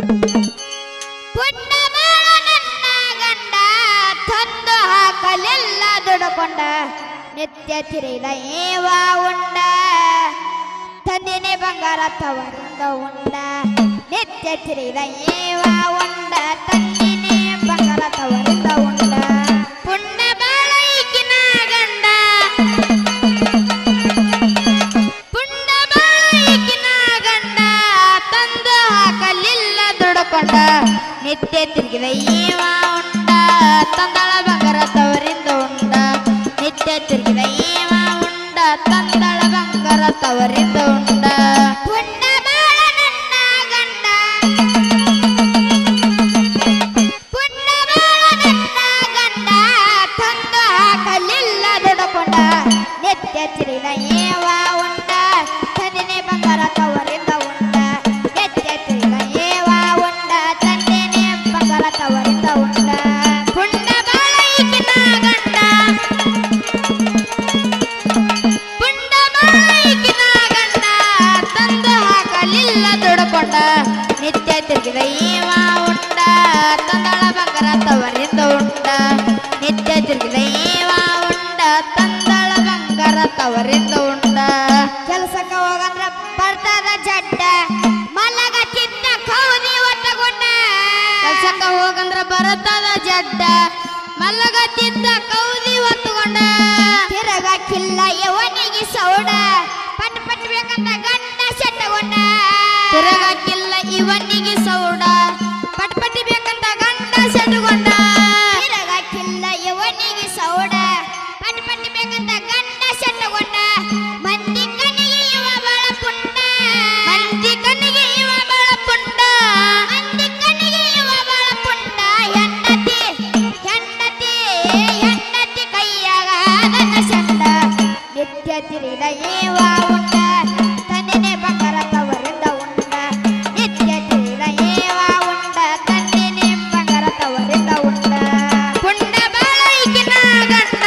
ಪುಣ್ಯ ಬಾಳ ನನ್ನ ಗಂಡ ತಂದು ಹಾಕಲೆಲ್ಲ ದುಡುಕೊಂಡ ನಿತ್ಯ ತಿರಿದ ಏವ ಉಂಡ ತಂದಿನೇ ಬಂಗಾರ ತವರಿಂದ ಉಂಡ ನಿತ್ಯ ತಿರಿದ ಏವ ಉಂಡ ತಂದಿನೇ ಬಂಗಾರ ತವರಿಂದ ಉಂಡ ಪುಣ್ಯ ಬಾಳ ಈಕಿನ ಗಂಡ ಪುಂಡ ಬಾಯಿಕಿನ ಗಂಡ ತಂದು ಹಾಕಲಿಲ್ಲ ದುಡುಕೊಂಡ ನಿತ್ಯ ತಿರುಗಿದ ಏವ ಉಂಡ ತಂದಳ ಬಂಗಾರ ತವರಿಂದ ಉಂಡ ನಿತ್ಯ ತಿರುಗಿದ ಏವ ಉಂಡ ತಂದಳ ಬಂಗಾರ ತವರಿಂದ ಉಂಡ ಪುಂಡ ಬಾಳ ನನ್ನ ಗಂಡ ಪುಣ್ಯ ಬಾಳ ನನ್ನ ಗಂಡ ತಂದು ಹಾಕಲಿಲ್ಲ ದುಡುಕೊಂಡ ನಿತ್ಯ ತಿರಿದ ಏವ ಉಂಡ ತಂದಿನೇ ಬಂಗಾರ ತವರಿಂದ ಉಂಡ ನಿತ್ಯ ತಿರಿದ ಏವ ಉಂಡ ತಂದಿನೇ ಬಂಗಾರ ತವರಿಂದ ಉಂಡ ಪುಣ್ಯ ಬಾಳ ಈಗಿನ ಗಂಡ ಪುಂಡ ಬಾಯಿಕಿನ ಗಂಡ ತಂದು ಹಾಕಲಿಲ್ಲ ದುಡುಕೊಂಡ ನಿತ್ಯ ತಿರುಗಿದ ಏವ ಉಂಡ ತಂದಳ ಬಂಗಾರ ತವರಿಂದ ಉಂಡ ನಿತ್ಯ ತಿರುಗಿದ ಏವ ಉಂಡ ತಂದಳ ಬಂಗಾರ ತವರಿಂದ ಉಂಡ ಕೆಲಸಕ್ಕ ಹೋಗಂದ್ರ ಬರ್ತದ ಜಡ್ಡ ಮಲಗ ಚಿತ್ತ ಕೌದಿ ಒಟ್ಟಗೊಂಡ ಕೆಲ್ಸಕ್ಕ ಹೋಗಂದ್ರ ಬರುತ್ತದ ಜಡ್ಡ ಮಲ್ಲಗ ತಿದ್ದ ಕೌದಿ ಹೊತ್ತುಕೊಂಡ ತಿರಗ ಕಿಲ್ಲ ಯವನಿಗೆ ಸೌಡ ಪಟ್ ಪಟ್ ಬೇಕಂತ ಗಂಡ ಸೆಟ್ಟಗೊಂಡ ತಿರಗ ಕಿಲ್ಲ ಇವನಿಗೆ ಸೌಡ ಪಟ್ ಪಟ್ ಬೇಕಂತ ಗಂಡ ಸೆಟ್ಟಗೊಂಡ ತಿರಗ ಕಿಲ್ಲ ಯವನಿಗೆ ಸೌಡ ಪಟ್ ಪಟ್ ಬೇಕಂತ ಗಂಡ ಸೆಟ್ಟಗೊಂಡ ಮಂದಿ ಕಣ್ಣಿಗೆ ಇವ ಬಾಳ ಪುಂಡ ಮಂದಿ ಕಣ್ಣಿಗೆ ಇವ ಬಾಳ ಪುಂಡ ಮಂದಿ ಕಣ್ಣಿಗೆ ಇವ ಬಾಳ ಪುಂಡ ಹೆಂಡತಿ ಹೆಂಡತಿ ಹೆಂಡತಿ ಕೈಯಾಗ ನನ್ನ ಚಂಡ ನಿತ್ಯ ತಿರಿದ ಏವ ಉಂಡ ತಂದಿನೇ ಬಂಗಾರ ತವರಿಂದ ಉಂಡ ನಿತ್ಯ ತಿರಿದ ಏವ ಉಂಡ ತಂದಿನೇ ಬಂಗಾರ ತವರಿಂದ ಉಂಡ ಪುಂಡ ಬಾಳ ಈಗಿನ ಗಂಡ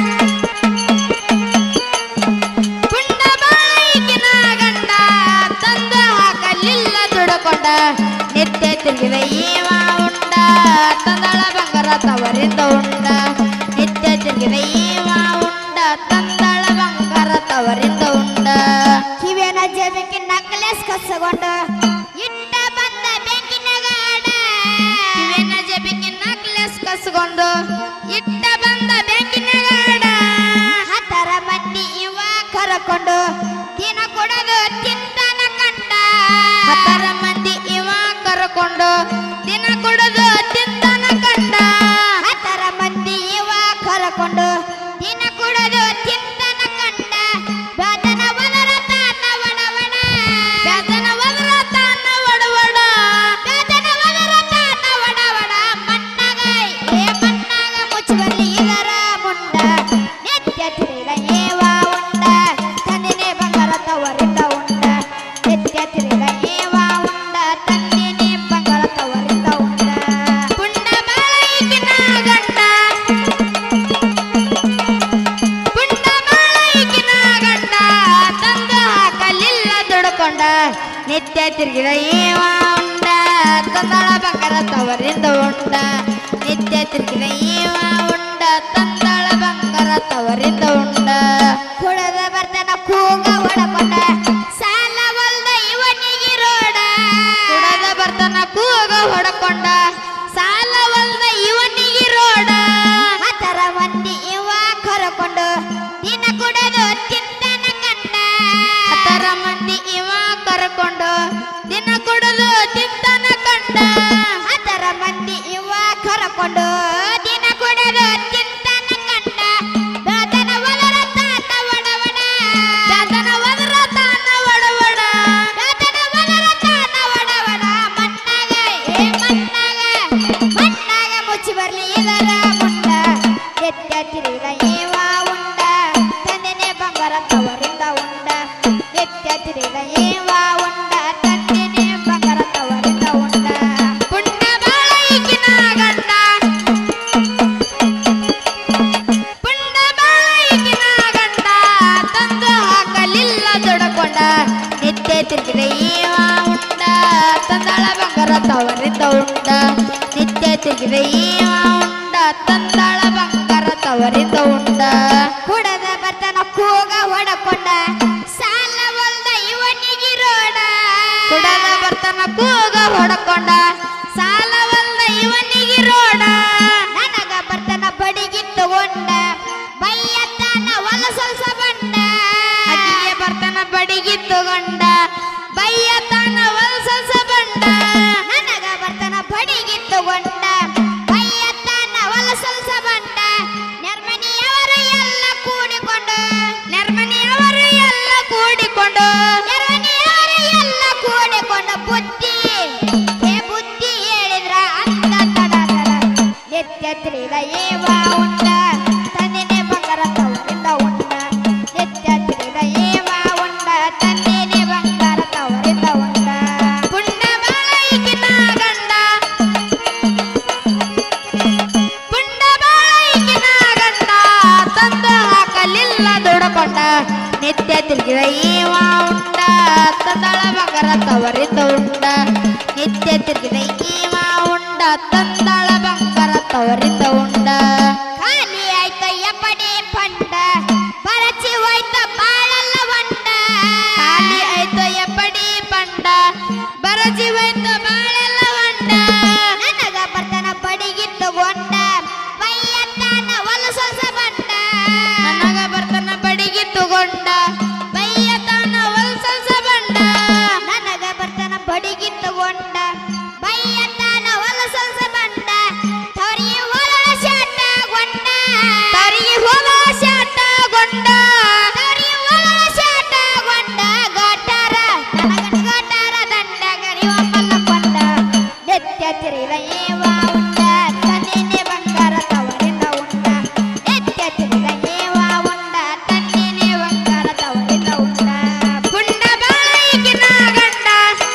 ಪುಂಡ ಬಾಯಿಕಿನ ಗಂಡ ತಂದು ಹಾಕಲಿಲ್ಲ ದುಡುಕೊಂಡ ನಿತ್ಯ ತಿರುಗಿದ ಏವ ಉಂಡ ತಂದಳ ಬಂಗಾರ ತವರಿಂದ ಉಂಡ ನಿತ್ಯ ತಿರುಗಿದ ಏವ ಉಂಡ ತಂದಳ ಬಂಗಾರ ತವರಿಂದ ಉಂಡ ಕಿವಿಯನ ಜೇಬಿಗೆ ನಕ್ಲೆಸ್ ಕಸಗೊಂಡ ಇಟ್ಟ ಬಂದ ಬೆಂಕಿನಾಗ ಆಡ ಕಿವಿಯನ ಜೇಬಿಗೆ ನಕ್ಲೆಸ್ ಕಸಗೊಂಡು ಇಟ್ಟ ಬಂದ ಬೆಂಕಿನಾಗ ಆಡ ಹತ್ತರ ಮಂದಿ ಇವ ಕರಕೊಂಡು ದಿನ ಕೊಡೋದು ತಿಂತಾನ ಕಂಡ ಹತ್ತರ ಮಂದಿ ಇವ ಕರಕೊಂಡು ದಿನ ಕೊಡೋದು ತಿಂತಾನ ಕಂಡ ಹತ್ತರ ಮಂದಿ ಇವ ಕರಕೊಂಡು ದಿನ ಕೊಡೋದು ತಿಂತಾನ ಕಂಡ ಬ್ಯಾತನ ಒದರ ತಾನ ವಡವಡ ಬ್ಯಾತನ ಒದರ ತಾನ ವಡವಡ ಬ್ಯಾತನ ಒದರ ತಾನ ವಡವಡ ಮಣ್ಣಾಗ ಏ ಮಣ್ಣಾಗ ಮುಚ್ಚುವಲ್ಲಿ ಇದರ ಮುಂಡ ನಿತ್ಯ ತಿರಿದ ಏವ ಉಂಡ ತಂದಿನೇ ಬಂಗಾರ ತವರಿಂದ ಉಂಡ ನಿತ್ಯ ತಿರಿದ ಏವ ಉಂಡ ತಂದಿನೇ ಬಂಗಾರ ತವರಿಂದ ಉಂಡ ಪುಂಡ ಬಾಯಿಕಿನ ಗಂಡ ಪುಂಡ ಬಾಯಿಕಿನ ಗಂಡ ತಂದು ಹಾಕಲಿಲ್ಲ ದುಡುಕೊಂಡ ನಿತ್ಯ ತಿರುಗಿದ ಏವ ಉಂಡ ತಂದಳ ಬಂಗಾರ ತವರಿಂದ ಉಂಡ ನಿತ್ಯ ತಿರುಗಿದ ಏವ ಉಂಡ ತಂದಳ ಬಂಗಾರ ತವರಿಂದ ಉಂಡ ಕುಡದ ಬರ್ತನ ಕೂಗ ಹೊಡಕೊಂಡ ಸಾಲ ಒಲ್ದ ಇವನಿಗೆ ರೋಡ ಕುಡದ ಬರ್ತನ ಕೂಗ ಹೊಡಕೊಂಡ ಸಾಲ ಒಲ್ದ ಇವನಿಗೆ ರೋಡ ಹತ್ತರ ಮಂದಿ ಇವ ಕರಕೊಂಡು ದಿನ ಕುಡದು ತಿಂತನ ಕಂಡ ಹತ್ತರ ಮಂದಿ ಇವ ಕರಕೊಂಡು ದಿನ ಕುಡದು ತಿಂತನ ಕಂಡ ಹತ್ತರ ಮಂದಿ ಇವ ಕರಕೊಂಡು ದಿನ ಕುಡದು ತಿಂತನ ಕಂಡ ಬೇತನ ಒದರ ತಾನ ವಡವಡ ಬೇತನ ಒದರ ತಾನ ವಡವಡ ಬೇತನ ಒದರ ತಾನ ವಡವಡ ಮಣ್ಣಾಗ ಏ ಮಣ್ಣಾಗ ಮಣ್ಣಾಗ ಮುಚ್ಚಿ ಬರ್ಲಿ ಇದರ ಮುಂಡ ಎತ್ತ ತಿರುಗಿದ ಏವ ಉಂಡ ತಂದೆನೆ ಬಂಗಾರ ತವರಿಂದ ಉಂಡ ಎತ್ತ ತಿರುಗಿದ ಏವ ಉಂಡ ತಂದೆನೆ ಬಂಗಾರ ತವರಿಂದ ಉಂಡ ಪುಣ್ಯ ಬಾಳ ಈಗಿನ ಗಂಡ ಪುಂಡ ಬಾಯಿಕಿನ ಗಂಡ ತಂದು ಹಾಕಲಿಲ್ಲ ದುಡುಕೊಂಡ ನಿತ್ಯ ತಿರುಗಿದ ಏವ ಉಂಡ ತಂದಳ ಬಂಗಾರ ತವರ ತಿರುಗಿದೆ ಈವ ಉಂಡ ತಂದಾಳ ಬಂಗಾರ ತವರಿಂದ ಉಂಡ ಕುಡದ ಬರ್ತನ ಕೂಗ ಹೊಡಕೊಂಡ ಸಾಲ ಒಲ್ದ ಇವನಿಗಿರೋಡ ಕುಡದ ಬರ್ತನ ಕೂಗ ಹೊಡಕೊಂಡ ಸಾಲವಲ್ಲ ಇವನಿಗಿರೋಡ ನನಗ ಬರ್ತನ ಬಡಿಗಿ ತಗೊಂಡ ಬೈಯತ್ತಾನ ಹೊಲಸೊಲ್ಸ ಬಂಡ ಅಕ್ಕಿಗೆ ಬರ್ತನ ಬಡಿಗಿ ತಗೊಂಡ ಬಯ್ಯ ತಾನ ವಲ್ಸಸ ಬಂಡ ನನಗ ಬರ್ತನ ಬಡಿಗಿ ತಗೊಂಡ ಬೈಯತ್ತಾನ ಹೊಲಸೊಲ್ಸ ಬಂಡ ನೆರ್ಮನಿಯವರು ಎಲ್ಲ ಕೂಡಿಕೊಂಡು ನೆರ್ಮನೆಯವರು ಎಲ್ಲ ಕೂಡಿಕೊಂಡು ನೆರ್ಮನಿಯವರು ಎಲ್ಲ ಕೂಡಿಕೊಂಡು ಬುದ್ಧಿ ಏ ಬುದ್ಧಿ ಹೇಳಿದ್ರ ಅಂತ ತಡ ತಡ ನಿತ್ಯ ತಿಳಿದ ಏವ ಉಂಡ ತನ್ನಿನೇ ಬಂಗಾರ ತವರಿಂದ ಉಂಡ ನಿತ್ಯ ತಿಳಿದ ಏವ ಉಂಡ ತನ್ನಿನೇ ಬಂಗಾರ ತವರಿಂದ ಉಂಡ ಪುಂಡ ಬಾಳೈಕಿನ ಗಂಡ ಪುಂಡ ಬಾಳೈಕಿನ ಗಂಡ ತಂದು ಹಾಕಲಿಲ್ಲ ದುಡಕೊಂಡ ನಿತ್ಯ ತಿರುಗಿದ ಈವ ಉಂಡ ತಂದಳ ಬಂಗಾರ ತವರಿಂದ ಉಂಡ ನಿತ್ಯ ತಿರುಗಿದ ಈವ ಉಂಡ ತಂದಳ ಬಂಗಾರ ತವರಿಂದ ಉಂಡ ಖಾಲಿ ಆಯ್ತ ಎಪ್ಪಡಿ ಪಂಡ ಬರಚಿ ಹೋಯ್ತ ಬಾಳಲ್ಲ ಒಂಡ ಖಾಲಿ ಆಯ್ತು ಎಪ್ಪಡಿ ಪಂಡ ಬರಜಿ ಹೋಯ್ತು ಬಾಳೆಲ್ಲ ಹೊಂಡ ನನಗ ಬರ್ತನ ಬಡಿಗಿ ತಗೊಂಡ ಬೈಯತ್ತಾನ ಹೊಲಸೊಲ್ಸ ಬಂಡ ನನಗ ಬರ್ತನ ಬಡಿಗೆ ತಗೊಂಡ ಬಯ್ಯ ತಾನ ವಲ್ಸಸ ಬಂಡ ನನಗ ಬರ್ತನ ಬಡಿಗಿ ತಗೊಂಡ ಬೈಯತ್ತಾನ ಹೊಲಸೊಲ್ಸ ಬಂಡ ತವರಿಗೆ ಹೊಲ ಶಾಟ ಗೊಂಡ ತರಿಗೆ ಹೋದ ಶಾಟ ಗೊಂಡ ತವರಿಗೆ ಹೊಲ ಶಾಟ ಗೊಂಡ ಗೋಟಾರ ನನಗನ ಗೋಟಾರ ದಂಡ ಗರಿವ ಮಲ್ಲಕೊಂಡ ನಿತ್ಯ ತಿರಿದ ಏವ ಉಂಡ ತನ್ನೇನೆ ಬಂಗಾರ ತವರಿಂದ ಉಂಡ ನಿತ್ಯ ತಿರಿದ ಏವ ಉಂಡ ತನ್ನೇನೆ ಬಂಗಾರ ತವರಿಂದ ಉಂಡ ಪುಂಡ ಬಾಯಿಗಿನ ಗಂಡ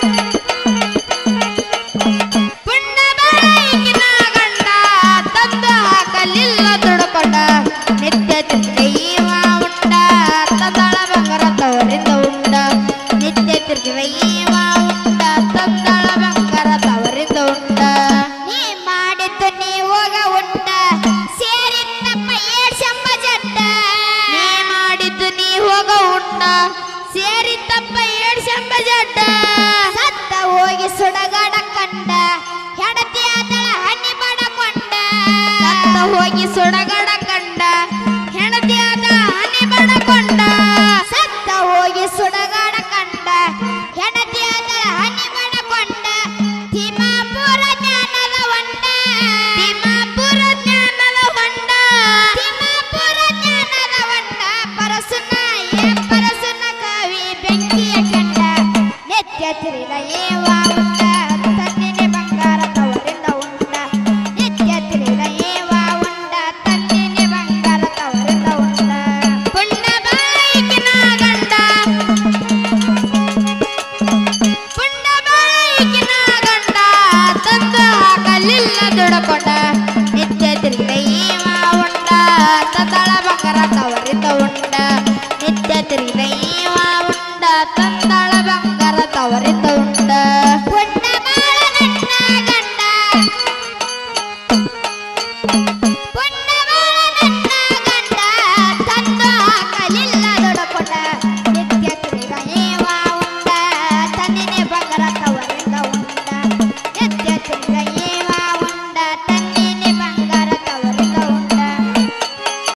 ಪುಂಡ ಬಾಯಿಗಿನ ಗಂಡ ತಂದು ಹಾಕಲಿಲ್ಲ ದುಡ್ಕೊಂಡ ನಿತ್ಯ ತಿರ್ಗಿ ಈವ ಉಂಡ ತಂದಳ ಬಂಗಾರ ತವರಿಂದ ಉಂಡ ನಿತ್ಯ ತಿರ್ಗಿದ ಈವ ಉಂಡ ತಂದಳ ಬಂಗಾರ ತವರಿಂದ ಉಂಡ ನೀ ಮಾಡಿದ್ದು ನೀ ಹೋಗ ಉಂಡ ಸೇರಿದ್ದಪ್ಪ ಏಷಂಬ ಜಡ್ಡ ನೀ ಮಾಡಿದ್ದು ನೀ ಹೋಗ ಉಂಡ ಸೇರಿದ್ದಪ್ಪ ಏಡ್ಸಂಬ ಜಡ್ಡ ಸತ್ತ ಹೋಗಿ ಸುಡಗಾಡ ಕಂಡ ಹೆಡತಿ ಆದಳ ಹಣ್ಣಿ ಬಡಕೊಂಡ ಸತ್ತ ಹೋಗಿ ಸುಡಗಡ ಕಂಡ ಹೆಣತಿ ಆದ ಹನಿ ಬಡಕೊಂಡ ಸತ್ತ ಹೋಗಿ ಸುಡಗಾಡ ಕಂಡ ಹೆಡತಿ ಆದಳ ಹಣ್ಣಿ ಬಡಕೊಂಡ ತಿಮ್ಮಾಪುರ ಜ್ಞಾನದ ಹೊಂಡ ತಿಮ್ಮಾಪುರ ಜ್ಞಾನದ ಹೊಂಡ ತಿಮ್ಮಾಪುರ ಜ್ಞಾನದ ಹೊಂಡ ಪರಸುನ ಏ ಪರಸುನ ಕವಿ ಬೆಂಕಿಯ ಕಂಡ ನಿತ್ಯ ತಿರಿದ ಏವ